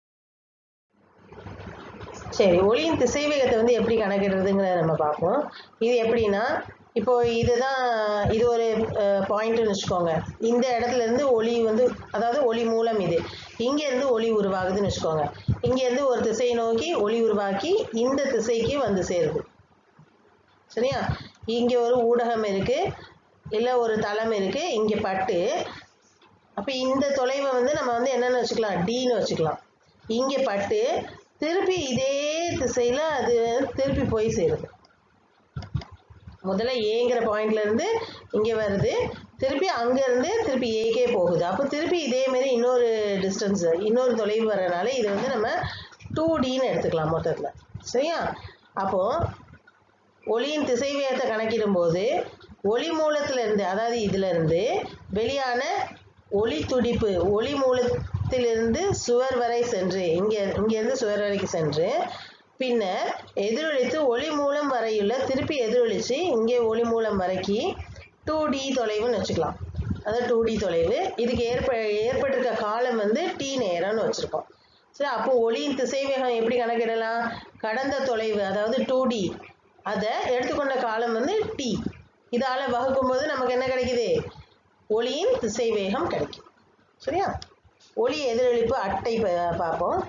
சரி ஒளியின் திசைவேகத்தை வந்து எப்படி கணக்கிடுறதுங்கிறத நம்ம பார்ப்போம் இது எப்படின்னா இப்போ இதுதான் இது ஒரு பாயிண்ட்னு வச்சுக்கோங்க இந்த இடத்துல இருந்து ஒளி வந்து அதாவது ஒளி மூலம் இது இங்க இருந்து ஒளி உருவாகுதுன்னு வச்சுக்கோங்க இங்க இருந்து ஒரு திசையை நோக்கி ஒளி உருவாக்கி இந்த திசைக்கு வந்து சேருது சரியா இங்க ஒரு ஊடகம் இருக்கு இல்ல ஒரு தளம் இருக்கு இங்க பட்டு அப்ப இந்த தொலைவை வந்து நம்ம வந்து என்னன்னு வச்சுக்கலாம் டின்னு வச்சுக்கலாம் இங்க பட்டு திருப்பி இதே திசையில அது திருப்பி போய் சேருது முதல்ல ஏங்கிற பாயிண்ட்ல இருந்து இங்க வருது திருப்பி அங்க இருந்து திருப்பி ஏக்கே போகுது அப்போ திருப்பி இதே மாதிரி இன்னொரு டிஸ்டன்ஸ் இன்னொரு தொலைவு வரனால இது வந்து நம்ம டூ டின்னு எடுத்துக்கலாம் மொத்தத்துல சரியா அப்போ ஒளியின் திசைவேகத்தை கணக்கிடும்போது ஒளி மூலத்துல இருந்து அதாவது இதுல இருந்து வெளியான ஒளி துடிப்பு ஒளி மூலத்திலிருந்து சுவர் வரை சென்று இங்க இங்க இருந்து சுவர் வரைக்கும் சென்று பின்னர் எதிரொலித்து ஒளி மூலம் வரையுள்ள திருப்பி எதிரொலிச்சு இங்கே ஒளி மூலம் வரைக்கி டூ டி தொலைவுன்னு வச்சுக்கலாம் அதாவது டூ டி தொலைவு இதுக்கு ஏற்ப ஏற்பட்டிருக்க காலம் வந்து டி நேரம்னு வச்சிருக்கோம் சரி அப்போ ஒளியின் திசைவேகம் எப்படி கணக்கிடலாம் கடந்த தொலைவு அதாவது டூ டி அதை எடுத்துக்கொண்ட காலம் வந்து டி இதால வகுக்கும்போது நமக்கு என்ன கிடைக்குது ஒளியின் திசைவேகம் கிடைக்கும் சரியா ஒளி எதிரொலிப்பு அட்டை பா- பார்ப்போம்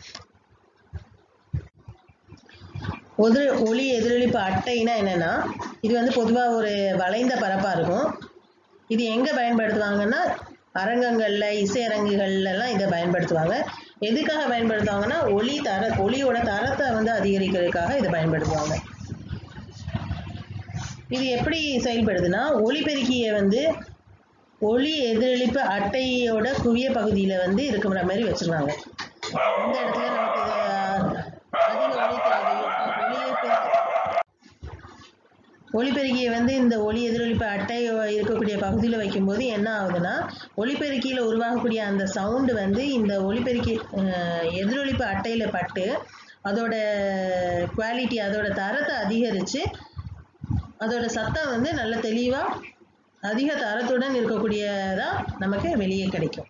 ஒது ஒளி எதிரொலிப்பு அட்டைனா என்னன்னா இது வந்து பொதுவாக ஒரு வளைந்த பரப்பாக இருக்கும் இது எங்கே பயன்படுத்துவாங்கன்னா அரங்கங்கள்ல இசையரங்குகள்ல எல்லாம் இதை பயன்படுத்துவாங்க எதுக்காக பயன்படுத்துவாங்கன்னா ஒளி தர ஒளியோட தரத்தை வந்து அதிகரிக்கிறதுக்காக இதை பயன்படுத்துவாங்க இது எப்படி செயல்படுதுன்னா ஒளிபெருக்கியை வந்து ஒளி எதிரொலிப்பு அட்டையோட குவிய பகுதியில் வந்து இருக்கிற மாதிரி வச்சிருக்காங்க இந்த இடத்துல நமக்கு இது, அதிக ஒளி தேவையோ ஒளியை ஒளிபெருக்கியை வந்து இந்த ஒளி எதிரொலிப்பு அட்டை இருக்கக்கூடிய பகுதியில் வைக்கும்போது என்ன ஆகுதுன்னா ஒளிபெருக்கியில் உருவாகக்கூடிய அந்த சவுண்டு வந்து இந்த ஒளிபெருக்கி அஹ், எதிரொலிப்பு அட்டையில் பட்டு அதோட குவாலிட்டி அதோட தரத்தை அதிகரித்து அதோட சத்தம் வந்து நல்ல தெளிவாக அதிக தரத்துடன் இருக்கக்கூடியதா நமக்கு வெளியே கிடைக்கும்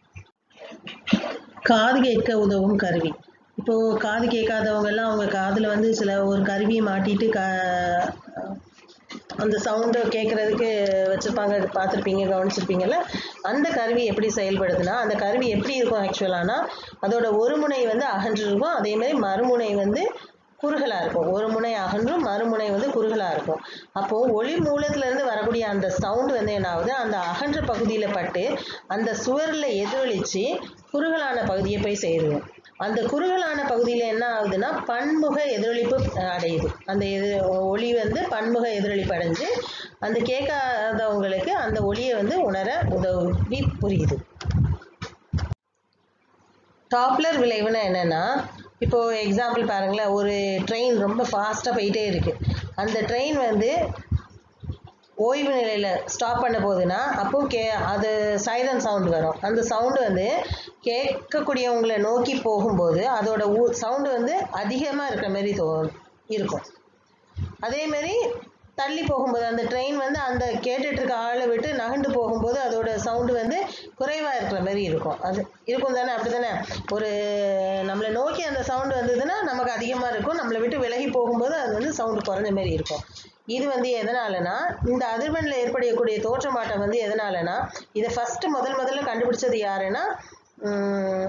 காது கேட்க உதவும் கருவி இப்போ காது கேட்காதவங்க எல்லாம் அவங்க காதுல வந்து சில ஒரு கருவியை மாட்டிட்டு கா அந்த சவுண்டை கேட்கறதுக்கு வச்சிருப்பாங்க பார்த்துருப்பீங்க கவனிச்சிருப்பீங்கல்ல அந்த கருவி எப்படி செயல்படுதுன்னா அந்த கருவி எப்படி இருக்கும் ஆக்சுவலானா அதோட ஒரு முனை வந்து அகன்று இருக்கும் அதே மாதிரி மறுமுனை வந்து குறுகலா இருக்கும் ஒரு முனை அகன்றும் மறுமுனை வந்து குறுகலா இருக்கும் அப்போ ஒளி மூலத்துல இருந்து வரக்கூடிய அந்த சவுண்ட் வந்து என்ன ஆகுது அந்த அகன்ற பகுதியில பட்டு அந்த சுவர்ல எதிரொலிச்சு குறுகலான பகுதியை போய் சேருவோம் அந்த குறுகலான பகுதியில என்ன ஆகுதுன்னா பன்முக எதிரொலிப்பு அஹ், அடையுது அந்த எது ஒளி வந்து பன்முக எதிரொலிப்பு அடைஞ்சு அந்த கேட்காதவங்களுக்கு அந்த ஒளியை வந்து உணர உதவி புரியுது டாப்லர் விளைவுனா என்னன்னா இப்போ எக்ஸாம்பிள் பாருங்களேன் ஒரு ட்ரெயின் ரொம்ப ஃபாஸ்ட்டாக போயிட்டே இருக்கு அந்த ட்ரெயின் வந்து ஓய்வு நிலையில ஸ்டாப் பண்ண போகுதுன்னா அப்போ கே அது சைலண்ட் சவுண்ட் வரும் அந்த சவுண்டு வந்து கேட்கக்கூடியவங்களை நோக்கி போகும்போது அதோட சவுண்டு வந்து அதிகமாக இருக்கிற மாதிரி தோ இருக்கும் அதே மாதிரி தள்ளி போகும்போது அந்த ட்ரெயின் வந்து அந்த கேட்டுட்டு இருக்க ஆளை விட்டு நகண்டு போகும்போது அதோட சவுண்டு வந்து குறைவாக இருக்கிற மாதிரி இருக்கும் அது இருக்கும் தானே அப்படி தானே ஒரு நம்மளை நோக்கி அந்த சவுண்டு வந்ததுன்னா நமக்கு அதிகமாக இருக்கும் நம்மளை விட்டு விலகி போகும்போது அது வந்து சவுண்டு குறைஞ்ச மாதிரி இருக்கும் இது வந்து எதனாலனா இந்த அதிர்வெண்ணில் ஏற்படக்கூடிய தோற்றமாட்டம் வந்து எதனாலனா இதை ஃபர்ஸ்ட் முதல் முதல்ல கண்டுபிடிச்சது யாருன்னா உம்,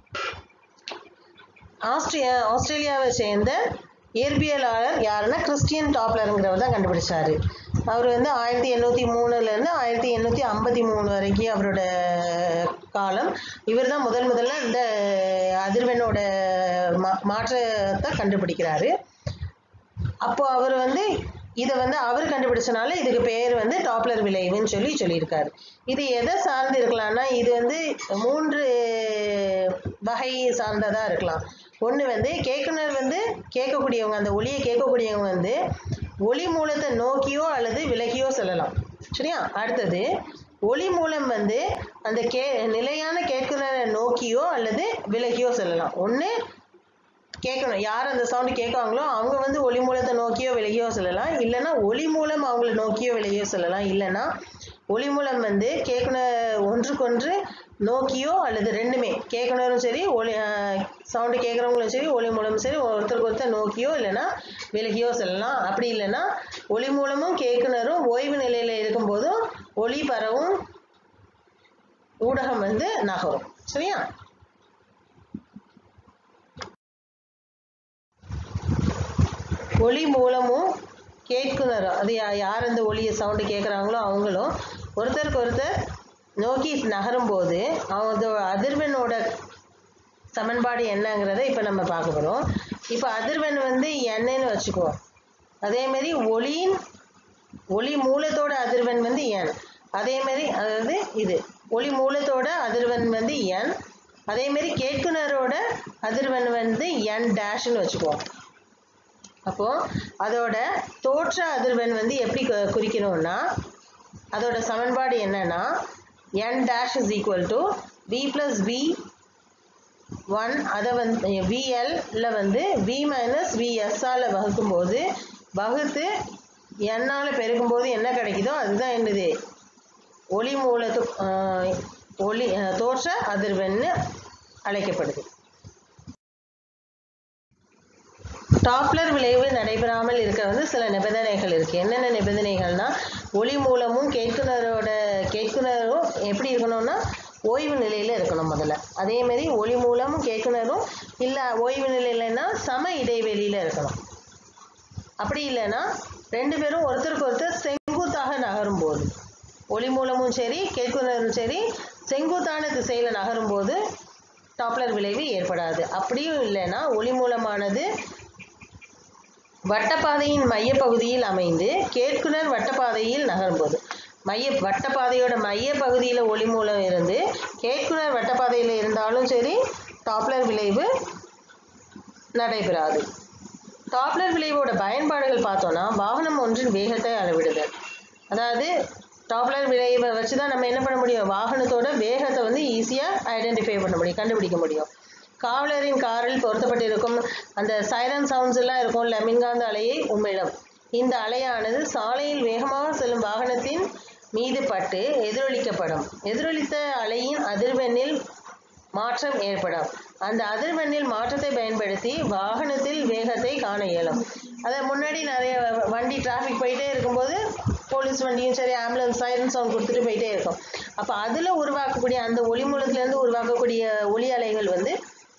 ஆஸ்திரியா ஆஸ்திரேலியாவை சேர்ந்த இயற்பியலாளர் யாருன்னா கிறிஸ்டியன் டாப்லருங்கிறவர் தான் கண்டுபிடிச்சாரு அவர் வந்து ஆயிரத்தி எண்ணூற்றி மூணுலேருந்து ஆயிரத்தி எண்ணூற்றி ஐம்பத்தி மூணு வரைக்கும் அவரோட காலம் இவர் தான் முதல் முதல்ல இந்த அதிர்வெண்ணோட மா மாற்றத்தை கண்டுபிடிக்கிறாரு அப்போ அவர் வந்து இதை வந்து அவர் கண்டுபிடிச்சனால இதுக்கு பேர் வந்து டாப்லர் விளைவுன்னு சொல்லி சொல்லியிருக்காரு இது எதை சார்ந்து இருக்கலாம்னா இது வந்து மூன்று வகை சார்ந்ததா இருக்கலாம் ஒன்று வந்து கேட்குனர் வந்து கேட்கக்கூடியவங்க அந்த ஒளியை கேட்கக்கூடியவங்க வந்து ஒளி மூலத்தை நோக்கியோ அல்லது விலகியோ செல்லலாம் சரியா அடுத்தது ஒளி மூலம் வந்து அந்த கே நிலையான கேட்குனரை நோக்கியோ அல்லது விலகியோ செல்லலாம் ஒன்று கேட்கணும் யார் அந்த சவுண்டு கேட்காங்களோ அவங்க வந்து ஒளி மூலத்தை நோக்கியோ விலகியோ சொல்லலாம் இல்லைன்னா ஒளி மூலம் அவங்கள நோக்கியோ விலகியோ சொல்லலாம் இல்லைன்னா ஒளி மூலம் வந்து கேட்குனர் ஒன்றுக்கொன்று நோக்கியோ அல்லது ரெண்டுமே கேட்குனரும் சரி ஒளி சவுண்டு கேட்குறவங்களும் சரி ஒளி மூலமும் சரி ஒருத்தருக்கு ஒருத்தர் நோக்கியோ இல்லைன்னா விலகியோ சொல்லலாம் அப்படி இல்லைன்னா ஒளி மூலமும் கேட்குனரும் ஓய்வு நிலையில் இருக்கும்போதும் ஒளி பரவும் ஊடகம் வந்து நகரும் சரியா ஒளி மூலமும் கேட்குனரும் அது யா- யார் அந்த ஒளியை சவுண்டு கேட்குறாங்களோ அவங்களும் ஒருத்தருக்கு ஒருத்தர் நோக்கி நகரும்போது அவங்க அதிர்வெண்ணோட சமன்பாடு என்னங்கிறத இப்போ நம்ம பார்க்க போகிறோம் இப்போ அதிர்வெண் வந்து என்னன்னு வச்சுக்குவோம் அதே மாதிரி ஒளியின் ஒளி மூலத்தோட அதிர்வெண் வந்து என் அதே மாதிரி அதாவது இது ஒளி மூலத்தோட அதிர்வெண் வந்து என் அதே மாதிரி கேட்குனரோட அதிர்வெண் வந்து என் டேஷ்னு வச்சுக்குவோம் அப்போ அதோட தோற்ற அதிர்வெண் வந்து எப்படி கு- குறிக்கணும்னா அதோட சமன்பாடு என்னன்னா n dash is equal to v plus v one அதை வந்து விஎல்ல வந்து வி மைனஸ் விஎஸ்ஆல வகுக்கும்போது வகுத்து என்னால் பெருக்கும்போது என்ன கிடைக்குதோ அதுதான் என்னது ஒளி மூலத்து ஆஹ், ஒளி ஆஹ், தோற்ற அதிர்வெண்ணு அழைக்கப்படுது டாப்லர் விளைவு நடைபெறாமல் இருக்க வந்து சில நிபந்தனைகள் இருக்கு என்னென்ன நிபந்தனைகள்னா ஒளி மூலமும் கேட்குனரோட கேட்குனரும் எப்படி இருக்கணும்னா ஓய்வு நிலையில இருக்கணும் முதல்ல அதே மாதிரி ஒளி மூலமும் கேட்குனரும் இல்ல ஓய்வு நிலையிலன்னா சம இடைவெளியில இருக்கணும் அப்படி இல்லைன்னா ரெண்டு பேரும் ஒருத்தருக்கு ஒருத்தர் செங்குத்தாக நகரும் போது ஒளி மூலமும் சரி கேட்குனரும் சரி செங்குத்தான திசையில நகரும் போது டாப்லர் விளைவு ஏற்படாது அப்படியும் இல்லைன்னா ஒளி மூலமானது வட்டப்பாதையின் மையப்பகுதியில் அமைந்து கேட்குனர் வட்டப்பாதையில் நகரும்போது மைய வட்டப்பாதையோட மைய பகுதியில் ஒளி மூலம் இருந்து கேட்குனர் வட்டப்பாதையில் இருந்தாலும் சரி டாப்லர் விளைவு நடைபெறாது டாப்லர் விளைவோட பயன்பாடுகள் பார்த்தோன்னா வாகனம் ஒன்றின் வேகத்தை அளவிடுதல் அதாவது டாப்லர் விளைவை வச்சு தான் நம்ம என்ன பண்ண முடியும் வாகனத்தோட வேகத்தை வந்து ஈஸியாக ஐடென்டிஃபை பண்ண முடியும் கண்டுபிடிக்க முடியும் காவலரின் காரில் பொருத்தப்பட்டிருக்கும் அந்த சைரன் சவுண்ட்ஸ் எல்லாம் இருக்கும்ல மின்காந்த அலையை உமிழும் இந்த அலையானது சாலையில் வேகமாக செல்லும் வாகனத்தின் மீது பட்டு எதிரொலிக்கப்படும் எதிரொலித்த அலையின் அதிர்வெண்ணில் மாற்றம் ஏற்படும் அந்த அதிர்வெண்ணில் மாற்றத்தை பயன்படுத்தி வாகனத்தில் வேகத்தை காண இயலும் அதை முன்னாடி நிறைய வண்டி டிராஃபிக் போயிட்டே இருக்கும்போது போலீஸ் வண்டியும் சரி ஆம்புலன்ஸ் சைரன் சவுண்ட் கொடுத்துட்டு போயிட்டே இருக்கும் அப்போ அதில் உருவாக்கக்கூடிய அந்த ஒளி மூலத்துலேருந்து உருவாக்கக்கூடிய ஒளி அலைகள் வந்து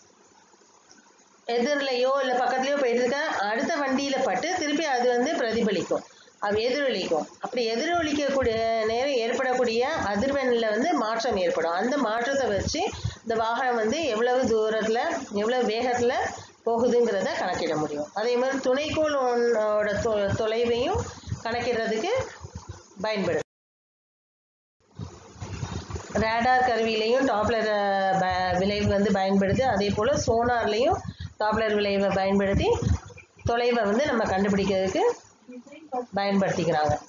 எதிரிலையோ இல்லை பக்கத்துலையோ போயிட்டு இருக்க அடுத்த வண்டியில் பட்டு திருப்பி அது வந்து பிரதிபலிக்கும் அது எதிரொலிக்கும் அப்படி எதிரொலிக்கக்கூடிய நேரம் ஏற்படக்கூடிய அதிர்வெண்ணில் வந்து மாற்றம் ஏற்படும் அந்த மாற்றத்தை வச்சு இந்த வாகனம் வந்து எவ்வளவு தூரத்தில் எவ்வளவு வேகத்தில் போகுதுங்கிறத கணக்கிட முடியும் அதே மாதிரி துணைக்கோள் ஒன்னோட தொ தொலைவையும் கணக்கிடுறதுக்கு பயன்படுது ரேடார் கருவியிலையும் டாப்லர் விளைவு வந்து பயன்படுது அதே போல் சோனார்லேயும் டாப்லர் விளைவை பயன்படுத்தி தொலைவை வந்து நம்ம கண்டுபிடிக்கிறதுக்கு பயன்படுத்திக்கிறாங்க